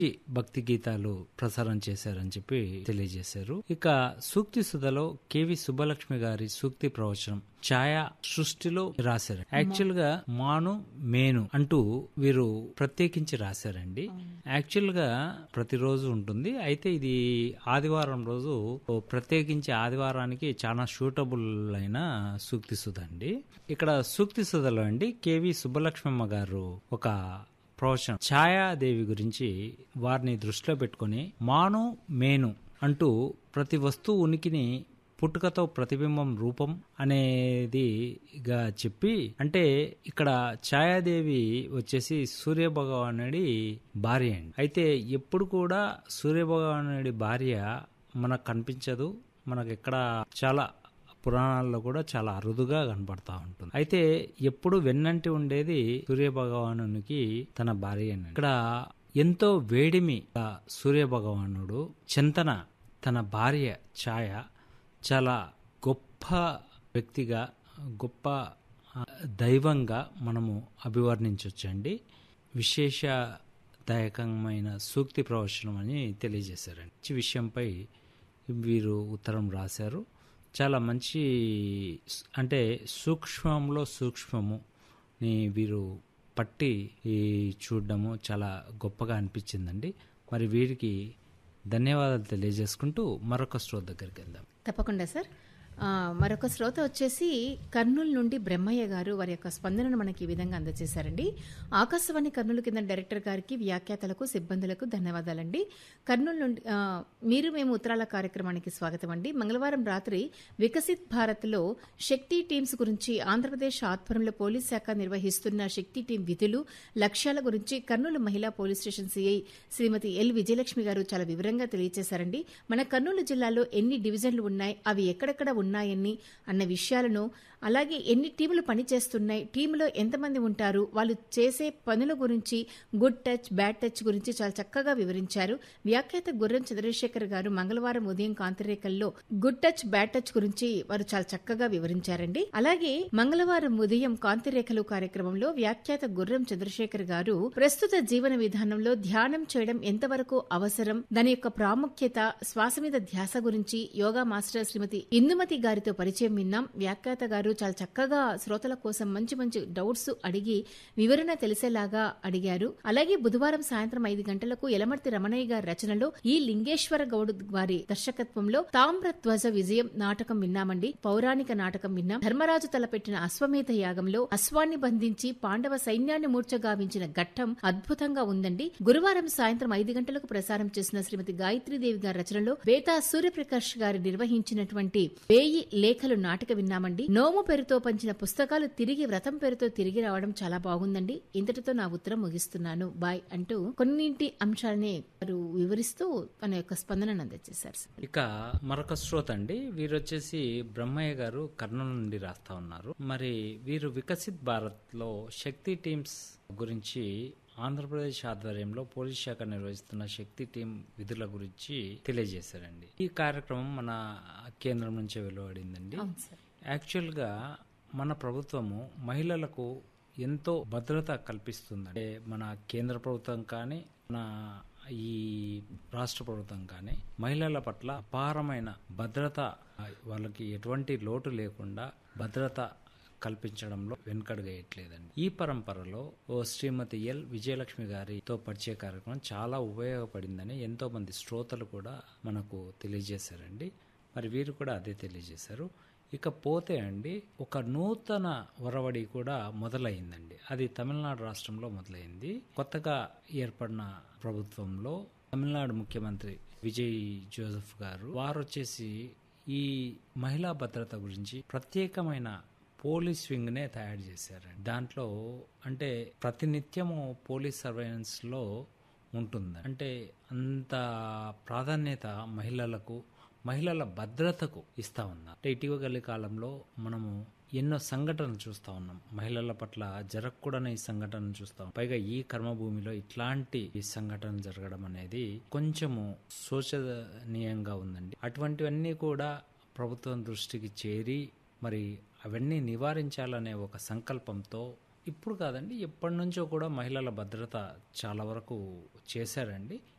ఈ భక్తి గీతాలు ప్రసారం చేశారని చెప్పి తెలియజేశారు ఇక సూక్తి సుధలో కేవి సుబ్బలక్ష్మి గారి సూక్తి ప్రవచనం ఛాయా సృష్టిలో రాశారు యాక్చువల్ గా మాను మేను అంటూ వీరు ప్రత్యేకించి రాశారండి యాక్చువల్ గా ప్రతిరోజు ఉంటుంది అయితే ఇది ఆదివారం రోజు ప్రత్యేకించి ఆదివారానికి చాలా షూటబుల్ అయిన సూక్తి సుధ అండి ఇక్కడ సూక్తి సుధలో అండి కేవి సుబ్బలక్ష్మమ్మ గారు ఒక ప్రవచనం ఛాయాదేవి గురించి వారిని దృష్టిలో పెట్టుకొని మాను మేను అంటూ ప్రతి వస్తువు ఉనికిని పుట్టుకతో ప్రతిబింబం రూపం అనేదిగా చెప్పి అంటే ఇక్కడ ఛాయాదేవి వచ్చేసి సూర్య భగవానుడి భార్య అండి అయితే ఎప్పుడు కూడా సూర్య భగవానుడి భార్య మనకు కనిపించదు మనకు ఎక్కడ చాలా పురాణాల్లో కూడా చాలా అరుదుగా కనపడతా ఉంటుంది అయితే ఎప్పుడు వెన్నంటి ఉండేది సూర్య భగవానునికి తన భార్య ఇక్కడ ఎంతో వేడిమి ఆ సూర్య భగవానుడు చింతన తన భార్య ఛాయ చాలా గొప్ప వ్యక్తిగా గొప్ప ఆ, దైవంగా మనము అభివర్ణించవచ్చండి విశేషదాయకమైన సూక్తి ప్రవచనం అని తెలియజేశారండి ఈ విషయంపై వీరు ఉత్తరం రాశారు చాలా మంచి స్- అంటే సూక్ష్మంలో సూక్ష్మము ని వీరు పట్టి ఈ చూడడము చాలా గొప్పగా అనిపించిందండి మరి వీరికి ధన్యవాదాలు తెలియజేసుకుంటూ మరొక స్టోర్ దగ్గరికి వెళ్దాం తప్పకుండా సార్ ఆ, మరొక శ్రోత వచ్చేసి కర్నూలు నుండి బ్రహ్మయ్య గారు వారి యొక్క స్పందనను మనకి ఈ విధంగా అందజేశారండి ఆకాశవాణి కర్నూలు కింద డైరెక్టర్ గారికి వ్యాఖ్యాతలకు సిబ్బందులకు ధన్యవాదాలండి కర్నూలు నుండి ఆ, మీరు మేము ఉత్తరాల కార్యక్రమానికి స్వాగతం అండి మంగళవారం రాత్రి వికసిత్ భారత్లో శక్తి టీమ్స్ గురించి ఆంధ్రప్రదేశ్ ఆధ్వర్యంలో పోలీస్ శాఖ నిర్వహిస్తున్న శక్తి టీం విధులు లక్ష్యాల గురించి కర్నూలు మహిళా police station CI Shrimati L Vijayalakshmi garu చాలా వివరంగా తెలియజేశారండి మన కర్నూలు జిల్లాలో ఎన్ని డివిజన్లు ఉన్నాయి అవి ఎక్కడెక్కడ ఉన్నాయని అన్న విషయాలను అలాగే ఎన్ని టీములు పనిచేస్తున్నాయి టీంలో ఎంతమంది ఉంటారు వాళ్ళు చేసే పనుల గురించి గుడ్ టచ్ బ్యాడ్ టచ్ గురించి చాలా చక్కగా వివరించారు వ్యాఖ్యాత గుర్రం చంద్రశేఖర్ గారు మంగళవారం ఉదయం కాంతిరేఖల్లో గుడ్ టచ్ బ్యాడ్ టచ్ గురించి వారు చాలా చక్కగా వివరించారండి అలాగే మంగళవారం ఉదయం కాంతిరేఖలు కార్యక్రమంలో వ్యాఖ్యాత గుర్రం చంద్రశేఖర్ గారు ప్రస్తుత జీవన విధానంలో ధ్యానం చేయడం ఎంతవరకు అవసరం దాని యొక్క ప్రాముఖ్యత శ్వాస మీద ధ్యాస గురించి యోగా మాస్టర్ శ్రీమతి ఇందుమతి గారితో పరిచయం విన్నాం వ్యాఖ్యాత గారు చాలా చక్కగా శ్రోతల కోసం మంచి మంచి డౌట్స్ అడిగి వివరణ తెలిసేలాగా అడిగారు అలాగే బుధవారం సాయంత్రం ఐదు గంటలకు యలమర్తి రమణయ్య గారి రచనలో ఈ లింగేశ్వర గౌడ్ వారి దర్శకత్వంలో తామ్ర ధ్వజ విజయం నాటకం విన్నామండి పౌరాణిక నాటకం విన్నాం ధర్మరాజు తలపెట్టిన అశ్వమేధ యాగంలో అశ్వాన్ని బంధించి పాండవ సైన్యాన్ని మూర్చగావించిన ఘట్టం అద్భుతంగా ఉందండి గురువారం సాయంత్రం ఐదు గంటలకు ప్రసారం చేసిన శ్రీమతి గాయత్రీదేవి గారి రచనలో బేతా సూర్యప్రకాష్ గారు నిర్వహించినటువంటి వేయి లేఖలు నాటక విన్నామండి నోము పేరుతో పంచిన పుస్తకాలు తిరిగి వ్రతం పేరుతో తిరిగి రావడం చాలా బాగుందండి ఇంతటితో నా ఉత్తరం ముగిస్తున్నాను బాయ్ అంటూ కొన్నింటి అంశాలని వారు వివరిస్తూ తన యొక్క స్పందనను అందజేశారు సార్. ఇక మరొక శ్రోత అండి వీరు వచ్చేసి బ్రహ్మయ్య గారు కర్నూలు నుండి రాస్తా ఉన్నారు మరి వీరు వికసిత్ భారత్ లో శక్తి టీమ్స్ గురించి ఆంధ్రప్రదేశ్ ఆధ్వర్యంలో పోలీస్ శాఖ నిర్వహిస్తున్న శక్తి టీం విధుల గురించి తెలియజేశారండి ఈ కార్యక్రమం మన కేంద్రం నుంచే వెలువడిందండి అవును సార్ యాక్చువల్ గా మన ప్రభుత్వము మహిళలకు ఎంతో భద్రత కల్పిస్తుంది అంటే మన కేంద్ర ప్రభుత్వం కానీ మన ఈ రాష్ట్ర ప్రభుత్వం కానీ మహిళల పట్ల అపారమైన భద్రత వాళ్ళకి ఎటువంటి లోటు లేకుండా భద్రత కల్పించడంలో వెనుకడుగేయట్లేదండి ఈ పరంపరలో ఓ శ్రీమతి ఎల్ విజయలక్ష్మి గారితో పరిచయ కార్యక్రమం చాలా ఉపయోగపడిందని ఎంతో మంది శ్రోతలు కూడా మనకు తెలియజేశారండి మరి వీరు కూడా అదే తెలియజేశారు ఇక పోతే అండి ఒక నూతన ఒరవడి కూడా మొదలైందండి అది తమిళనాడు రాష్ట్రంలో మొదలైంది కొత్తగా ఏర్పడిన ప్రభుత్వంలో తమిళనాడు ముఖ్యమంత్రి విజయ్ జోసెఫ్ గారు వారు వచ్చేసి ఈ మహిళా భద్రత గురించి ప్రత్యేకమైన పోలీస్ వింగ్ నే తయారు చేశారండి దాంట్లో అంటే ప్రతినిత్యము పోలీస్ సర్వేలెన్స్ లో ఉంటుంది అంటే అంత ప్రాధాన్యత మహిళలకు మహిళల భద్రతకు ఇస్తా ఉన్నారు అంటే ఇటీవలి కాలంలో మనము ఎన్నో సంఘటనలు చూస్తా ఉన్నాం మహిళల పట్ల జరగకూడని ఈ సంఘటనలు చూస్తాం పైగా ఈ కర్మభూమిలో ఇట్లాంటి ఈ సంఘటన జరగడం అనేది కొంచెము శోచనీయంగా ఉందండి అటువంటివన్నీ కూడా ప్రభుత్వం దృష్టికి చేరి మరి అవన్నీ నివారించాలనే ఒక సంకల్పంతో ఇప్పుడు కాదండి ఎప్పటి నుంచో కూడా మహిళల భద్రత చాలా వరకు చేశారండి